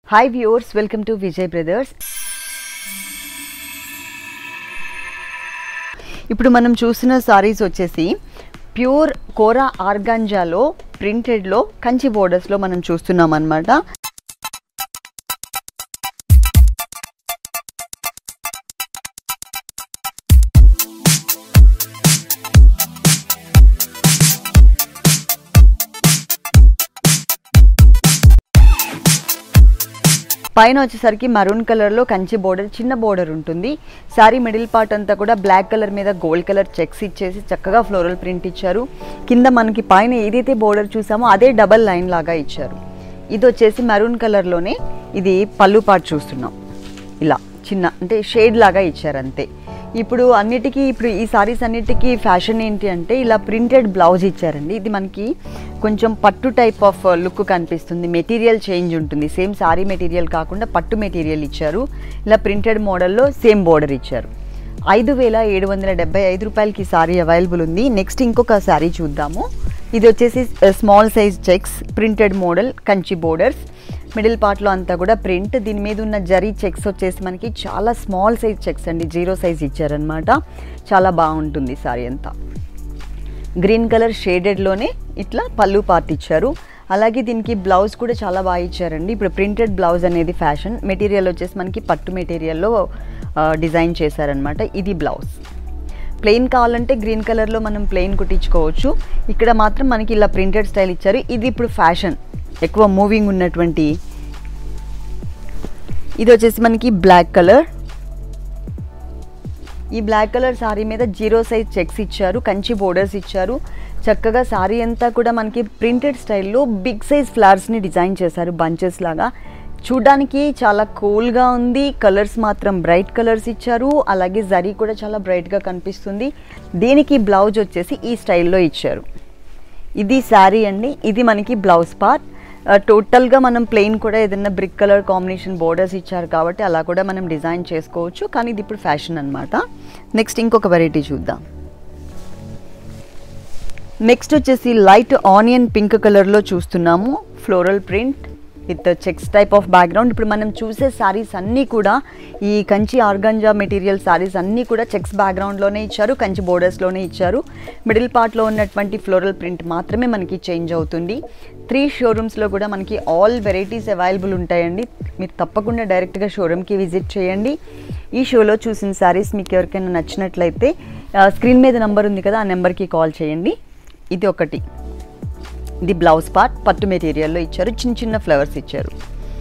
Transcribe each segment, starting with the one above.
hi viewers welcome to Vijay Brothers ఇప్పుడు మనం చూసిన సారీస్ వచ్చేసి ప్యూర్ కోరా ఆర్గాంజాలో ప్రింటెడ్లో కంచి బోర్డర్స్లో మనం చూస్తున్నాం అనమాట పైన వచ్చేసరికి మరూన్ కలర్లో కంచి బోర్డర్ చిన్న బోర్డర్ ఉంటుంది శారీ మిడిల్ పార్ట్ అంతా కూడా బ్లాక్ కలర్ మీద గోల్డ్ కలర్ చెక్స్ ఇచ్చేసి చక్కగా ఫ్లోరల్ ప్రింట్ ఇచ్చారు కింద మనకి పైన ఏదైతే బోర్డర్ చూసామో అదే డబల్ లైన్ లాగా ఇచ్చారు ఇది వచ్చేసి మరూన్ కలర్లోనే ఇది పళ్ళు పార్ట్ చూస్తున్నాం ఇలా చిన్న అంటే షేడ్ లాగా ఇచ్చారు అంతే ఇప్పుడు అన్నిటికీ ఇప్పుడు ఈ సారీస్ అన్నిటికీ ఫ్యాషన్ ఏంటి అంటే ఇలా ప్రింటెడ్ బ్లౌజ్ ఇచ్చారండి ఇది మనకి కొంచెం పట్టు టైప్ ఆఫ్ లుక్ కనిపిస్తుంది మెటీరియల్ చేంజ్ ఉంటుంది సేమ్ సారీ మెటీరియల్ కాకుండా పట్టు మెటీరియల్ ఇచ్చారు ఇలా ప్రింటెడ్ మోడల్లో సేమ్ బోర్డర్ ఇచ్చారు ఐదు వేల ఏడు వందల డెబ్బై ఐదు రూపాయలకి సారీ అవైలబుల్ ఉంది నెక్స్ట్ ఇంకొక సారీ చూద్దాము ఇది వచ్చేసి small size checks printed model Kanchi borders middle పార్ట్లో అంతా కూడా ప్రింట్ దీని మీద ఉన్న జరీ చెక్స్ వచ్చేసి మనకి చాలా స్మాల్ సైజ్ చెక్స్ అండి జీరో సైజ్ ఇచ్చారనమాట చాలా బాగుంటుంది సారీ అంతా గ్రీన్ కలర్ షేడెడ్లోనే ఇట్లా పళ్ళు పార్ట్ ఇచ్చారు అలాగే దీనికి బ్లౌజ్ కూడా చాలా బాగా ఇచ్చారండి ఇప్పుడు ప్రింటెడ్ బ్లౌజ్ అనేది ఫ్యాషన్ మెటీరియల్ వచ్చేసి మనకి పట్టు మెటీరియల్లో డిజైన్ చేశారనమాట ఇది బ్లౌజ్ ప్లెయిన్ కావాలంటే గ్రీన్ కలర్లో మనం ప్లెయిన్ కుట్టించుకోవచ్చు ఇక్కడ మాత్రం మనకి ఇలా ప్రింటెడ్ స్టైల్ ఇచ్చారు ఇది ఇప్పుడు ఫ్యాషన్ ఎక్కువ మూవింగ్ ఉన్నటువంటి ఇది వచ్చేసి మనకి బ్లాక్ కలర్ ఈ బ్లాక్ కలర్ సారీ మీద జీరో సైజ్ చెక్స్ ఇచ్చారు కంచి బోర్డర్స్ ఇచ్చారు చక్కగా సారీ అంతా కూడా మనకి ప్రింటెడ్ స్టైల్లో బిగ్ సైజ్ ఫ్లవర్స్ని డిజైన్ చేశారు బంచెస్ లాగా చూడ్డానికి చాలా కూల్గా ఉంది కలర్స్ మాత్రం బ్రైట్ కలర్స్ ఇచ్చారు అలాగే జరీ కూడా చాలా బ్రైట్గా కనిపిస్తుంది దీనికి బ్లౌజ్ వచ్చేసి ఈ స్టైల్లో ఇచ్చారు ఇది శారీ అండి ఇది మనకి బ్లౌజ్ పార్ట్ టోటల్గా మనం ప్లెయిన్ కూడా ఏదైనా బ్రిక్ కలర్ కాంబినేషన్ బోర్డర్స్ ఇచ్చారు కాబట్టి అలా కూడా మనం డిజైన్ చేసుకోవచ్చు కానీ ఇది ఇప్పుడు ఫ్యాషన్ అనమాట నెక్స్ట్ ఇంకొక వెరైటీ చూద్దాం నెక్స్ట్ వచ్చేసి లైట్ ఆనియన్ పింక్ కలర్లో చూస్తున్నాము floral print with checks type of background ఇప్పుడు మనం చూసే శారీస్ అన్నీ కూడా ఈ కంచి ఆర్గంజా మెటీరియల్ శారీస్ అన్నీ కూడా చెక్స్ బ్యాక్గ్రౌండ్లోనే ఇచ్చారు కంచి బోర్డర్స్లోనే ఇచ్చారు మిడిల్ పార్ట్లో ఉన్నటువంటి ఫ్లోరల్ ప్రింట్ మాత్రమే మనకి చేంజ్ అవుతుంది త్రీ షోరూమ్స్లో కూడా మనకి ఆల్ వెరైటీస్ అవైలబుల్ ఉంటాయండి మీరు తప్పకుండా డైరెక్ట్గా షోరూమ్కి విజిట్ చేయండి ఈ షోలో చూసిన శారీస్ మీకు ఎవరికైనా నచ్చినట్లయితే స్క్రీన్ మీద నెంబర్ ఉంది కదా ఆ నెంబర్కి కాల్ చేయండి ఇది ఒకటి ఇది బ్లౌజ్ పార్ట్ పట్టు మెటీరియల్లో ఇచ్చారు చిన్న చిన్న ఫ్లవర్స్ ఇచ్చారు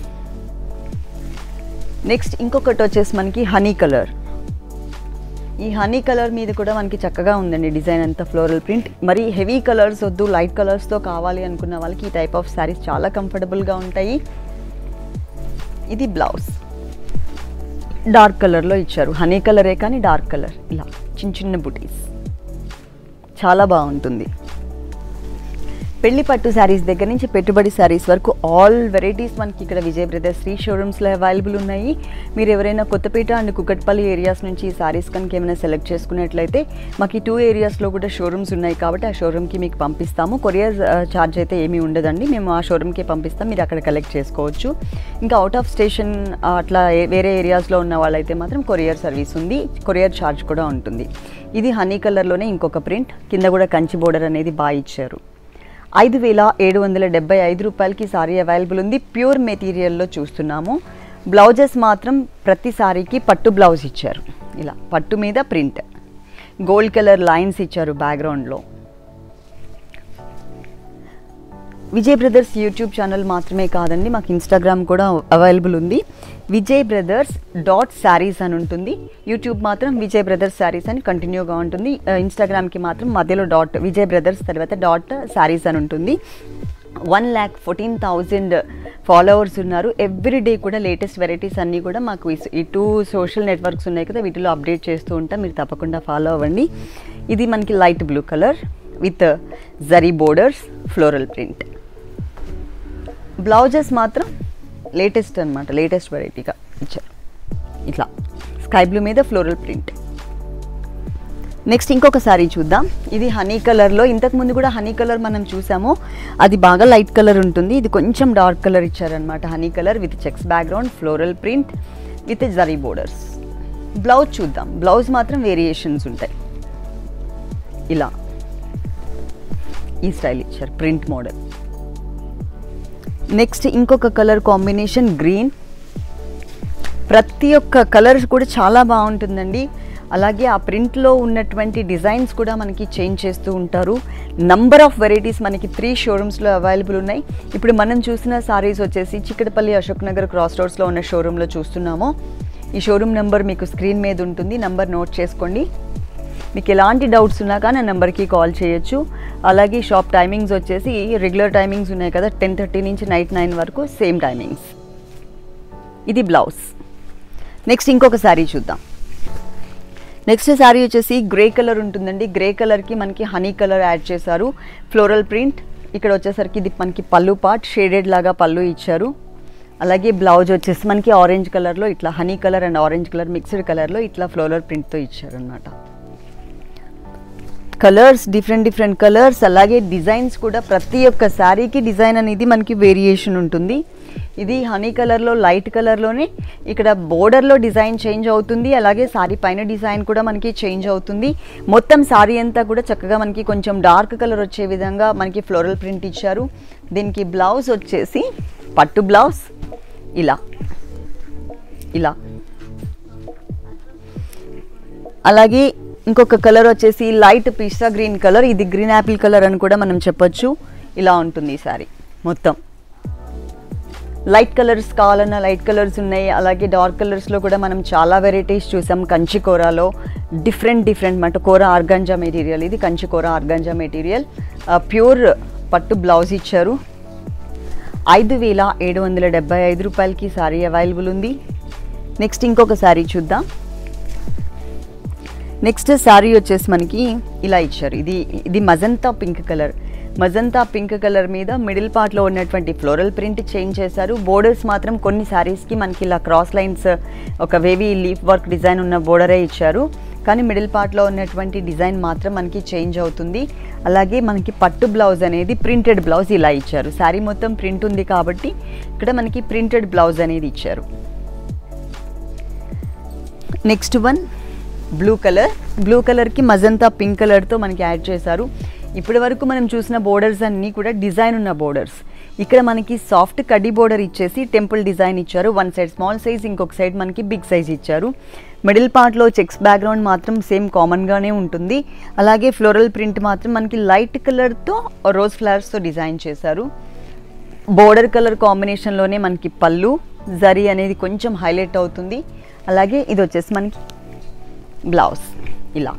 నెక్స్ట్ ఇంకొకటి వచ్చేసి మనకి హనీ కలర్ ఈ హనీ కలర్ మీద కూడా మనకి చక్కగా ఉందండి డిజైన్ అంతా ఫ్లోరల్ ప్రింట్ మరి హెవీ కలర్స్ వద్దు లైట్ కలర్స్తో కావాలి అనుకున్న వాళ్ళకి ఈ టైప్ ఆఫ్ శారీస్ చాలా కంఫర్టబుల్గా ఉంటాయి ఇది బ్లౌజ్ డార్క్ కలర్లో ఇచ్చారు హనీ కలరే కానీ డార్క్ కలర్ ఇలా చిన్న చిన్న బుటీస్ చాలా బాగుంటుంది పెళ్లి పట్టు శారీస్ దగ్గర నుంచి పెట్టుబడి శారీస్ వరకు ఆల్ వెరైటీస్ మనకి ఇక్కడ విజయ్ బ్రదర్స్ శ్రీ షోరూమ్స్లో అవైలబుల్ ఉన్నాయి మీరు ఎవరైనా కొత్తపేట అండ్ కుకట్పల్లి ఏరియాస్ నుంచి ఈ శారీస్ కనుక ఏమైనా సెలెక్ట్ చేసుకున్నట్లయితే మాకు ఈ టూ ఏరియాస్లో కూడా షోరూమ్స్ ఉన్నాయి కాబట్టి ఆ షోరూమ్కి మీకు పంపిస్తాము కొరియర్ ఛార్జ్ అయితే ఏమీ ఉండదండి మేము ఆ షోరూమ్కి పంపిస్తాం మీరు అక్కడ కలెక్ట్ చేసుకోవచ్చు ఇంకా అవుట్ ఆఫ్ స్టేషన్ అట్లా వేరే ఏరియాస్లో ఉన్న వాళ్ళైతే మాత్రం కొరియర్ సర్వీస్ ఉంది కొరియర్ ఛార్జ్ కూడా ఉంటుంది ఇది హనీ కలర్లోనే ఇంకొక ప్రింట్ కింద కూడా కంచి బోర్డర్ అనేది బాగా ఇచ్చారు ఐదు వేల ఏడు వందల డెబ్బై ఐదు రూపాయలకి సారీ అవైలబుల్ ఉంది ప్యూర్ మెటీరియల్లో చూస్తున్నాము బ్లౌజెస్ మాత్రం ప్రతి సారీకి పట్టు బ్లౌజ్ ఇచ్చారు ఇలా పట్టు మీద ప్రింట్ గోల్డ్ కలర్ లైన్స్ ఇచ్చారు బ్యాక్గ్రౌండ్లో విజయ్ బ్రదర్స్ యూట్యూబ్ ఛానల్ మాత్రమే కాదండి మాకు ఇన్స్టాగ్రామ్ కూడా అవైలబుల్ ఉంది విజయ్ బ్రదర్స్ డాట్ శారీస్ అని ఉంటుంది యూట్యూబ్ మాత్రం విజయ్ బ్రదర్స్ శారీస్ అని కంటిన్యూగా ఉంటుంది ఇన్స్టాగ్రామ్కి మాత్రం మధ్యలో డాట్ విజయ్ బ్రదర్స్ తర్వాత డాట్ శారీస్ అని ఉంటుంది one lakh fourteen thousand followers ఉన్నారు ఎవ్రీ డే కూడా లేటెస్ట్ వెరైటీస్ అన్నీ కూడా మాకు ఈ టూ సోషల్ నెట్వర్క్స్ ఉన్నాయి కదా వీటిలో అప్డేట్ చేస్తూ ఉంటాం మీరు తప్పకుండా ఫాలో అవ్వండి ఇది మనకి light blue colour with zari borders floral print blouses మాత్రం లేటెస్ట్ అనమాట లేటెస్ట్ వెరైటీగా ఇచ్చారు ఇట్లా స్కై బ్లూ మీద ఫ్లోరల్ ప్రింట్ నెక్స్ట్ ఇంకొక సారీ చూద్దాం ఇది హనీ కలర్లో ఇంతకు ముందు కూడా హనీ కలర్ మనం చూసాము అది బాగా లైట్ కలర్ ఉంటుంది ఇది కొంచెం డార్క్ కలర్ ఇచ్చారనమాట honey colour with checks background floral print with zari borders blouse చూద్దాం బ్లౌజ్ మాత్రం వేరియేషన్స్ ఉంటాయి ఇలా ఈ స్టైల్ ఇచ్చారు ప్రింట్ మోడల్ నెక్స్ట్ ఇంకొక కలర్ కాంబినేషన్ గ్రీన్ ప్రతి ఒక్క కలర్ కూడా చాలా బాగుంటుందండి అలాగే ఆ ప్రింట్లో ఉన్నటువంటి డిజైన్స్ కూడా మనకి చేంజ్ చేస్తూ ఉంటారు నంబర్ ఆఫ్ వెరైటీస్ మనకి త్రీ షోరూమ్స్లో అవైలబుల్ ఉన్నాయి ఇప్పుడు మనం చూసిన సారీస్ వచ్చేసి చిక్కడపల్లి అశోక్ నగర్ క్రాస్ రోడ్స్లో ఉన్న షోరూంలో చూస్తున్నాము ఈ షోరూమ్ నెంబర్ మీకు స్క్రీన్ మీద ఉంటుంది నంబర్ నోట్ చేసుకోండి మీకు ఎలాంటి డౌట్స్ ఉన్నా కానీ ఆ నెంబర్కి కాల్ చేయొచ్చు అలాగే షాప్ టైమింగ్స్ వచ్చేసి రెగ్యులర్ టైమింగ్స్ ఉన్నాయి కదా టెన్ థర్టీ నుంచి నైట్ నైన్ వరకు సేమ్ టైమింగ్స్ ఇది బ్లౌజ్ నెక్స్ట్ ఇంకొక శారీ చూద్దాం నెక్స్ట్ శారీ వచ్చేసి గ్రే కలర్ ఉంటుందండి గ్రే కలర్కి మనకి హనీ కలర్ యాడ్ చేశారు ఫ్లోరల్ ప్రింట్ ఇక్కడ వచ్చేసరికి ఇది మనకి పళ్ళు పార్ట్ షేడెడ్ లాగా పళ్ళు ఇచ్చారు అలాగే బ్లౌజ్ వచ్చేసి మనకి ఆరెంజ్ కలర్లో ఇట్లా honey colour and orange colour mixed కలర్లో ఇట్లా ఫ్లోరల్ ప్రింట్తో ఇచ్చారనమాట కలర్స్ డిఫరెంట్ డిఫరెంట్ కలర్స్ అలాగే డిజైన్స్ కూడా ప్రతి ఒక్క శారీకి డిజైన్ అనేది మనకి వేరియేషన్ ఉంటుంది ఇది హనీ కలర్లో లైట్ కలర్లోనే ఇక్కడ బోర్డర్లో డిజైన్ చేంజ్ అవుతుంది అలాగే శారీ పైన డిజైన్ కూడా మనకి చేంజ్ అవుతుంది మొత్తం శారీ అంతా కూడా చక్కగా మనకి కొంచెం డార్క్ కలర్ వచ్చే విధంగా మనకి ఫ్లోరల్ ప్రింట్ ఇచ్చారు దీనికి బ్లౌజ్ వచ్చేసి పట్టు బ్లౌజ్ ఇలా ఇలా అలాగే ఇంకొక కలర్ వచ్చేసి లైట్ పిస్తా గ్రీన్ కలర్ ఇది గ్రీన్ యాపిల్ కలర్ అని కూడా మనం చెప్పొచ్చు ఇలా ఉంటుంది ఈ సారీ మొత్తం లైట్ కలర్స్ కావాలన్నా లైట్ కలర్స్ ఉన్నాయి అలాగే డార్క్ కలర్స్లో కూడా మనం చాలా వెరైటీస్ చూసాం కంచి కూరలో డిఫరెంట్ డిఫరెంట్ మాట కూర ఆర్గాంజా మెటీరియల్ ఇది కంచి కూర ఆర్గాంజా మెటీరియల్ ప్యూర్ పట్టు బ్లౌజ్ ఇచ్చారు ఐదు వేల ఏడు వందల డెబ్బై ఐదు రూపాయలకి సారీ అవైలబుల్ ఉంది నెక్స్ట్ ఇంకొక సారీ చూద్దాం నెక్స్ట్ శారీ వచ్చేసి మనకి ఇలా ఇచ్చారు ఇది ఇది magenta pink colour magenta pink colour మీద మిడిల్ పార్ట్లో ఉన్నటువంటి ఫ్లోరల్ ప్రింట్ చేంజ్ చేశారు బోర్డర్స్ మాత్రం కొన్ని శారీస్కి మనకి ఇలా క్రాస్ లైన్స్ ఒక వేవీ లీఫ్ వర్క్ డిజైన్ ఉన్న బోర్డరే ఇచ్చారు కానీ మిడిల్ పార్ట్లో ఉన్నటువంటి డిజైన్ మాత్రం మనకి చేంజ్ అవుతుంది అలాగే మనకి పట్టు బ్లౌజ్ అనేది ప్రింటెడ్ బ్లౌజ్ ఇలా ఇచ్చారు శారీ మొత్తం ప్రింట్ ఉంది కాబట్టి ఇక్కడ మనకి ప్రింటెడ్ బ్లౌజ్ అనేది ఇచ్చారు next one blue colour blue కలర్కి మజంతా పింక్ కలర్తో మనకి యాడ్ చేశారు ఇప్పటి వరకు మనం చూసిన బోర్డర్స్ అన్నీ కూడా డిజైన్ ఉన్న బోర్డర్స్ ఇక్కడ మనకి సాఫ్ట్ కడ్డీ బోర్డర్ ఇచ్చేసి టెంపుల్ డిజైన్ ఇచ్చారు వన్ సైడ్ స్మాల్ సైజ్ ఇంకొక సైడ్ మనకి బిగ్ సైజ్ ఇచ్చారు మిడిల్ పార్ట్లో చెక్స్ బ్యాక్గ్రౌండ్ మాత్రం సేమ్ కామన్గానే ఉంటుంది అలాగే ఫ్లోరల్ ప్రింట్ మాత్రం మనకి లైట్ కలర్తో రోజ్ ఫ్లవర్స్తో డిజైన్ చేశారు బోర్డర్ కలర్ కాంబినేషన్లోనే మనకి పళ్ళు జరీ అనేది కొంచెం హైలైట్ అవుతుంది అలాగే ఇది వచ్చేసి మనకి బ్లౌజ్ ఇలా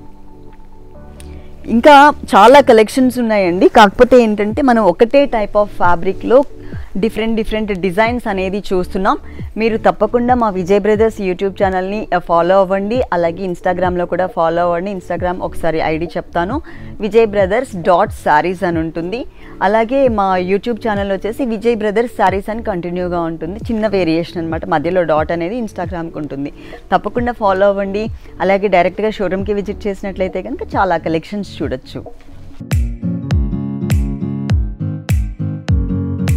ఇంకా చాలా కలెక్షన్స్ ఉన్నాయండి కాకపోతే ఏంటంటే మనం ఒకటే టైప్ ఆఫ్ ఫ్యాబ్రిక్లో డిఫరెంట్ డిఫరెంట్ డిజైన్స్ అనేది చూస్తున్నాం మీరు తప్పకుండా మా విజయ్ బ్రదర్స్ యూట్యూబ్ ఛానల్ని ఫాలో అవ్వండి అలాగే ఇన్స్టాగ్రామ్లో కూడా ఫాలో అవ్వండి ఇన్స్టాగ్రామ్ ఒకసారి ఐడి చెప్తాను విజయ్ బ్రదర్స్ డాట్ శారీస్ అని ఉంటుంది అలాగే మా యూట్యూబ్ ఛానల్ వచ్చేసి విజయ్ బ్రదర్స్ శారీస్ అని కంటిన్యూగా ఉంటుంది చిన్న వేరియేషన్ అనమాట మధ్యలో డాట్ అనేది ఇన్స్టాగ్రామ్కి ఉంటుంది తప్పకుండా ఫాలో అవ్వండి అలాగే డైరెక్ట్గా షోరూమ్కి విజిట్ చేసినట్లయితే కనుక చాలా కలెక్షన్స్ చూడొచ్చు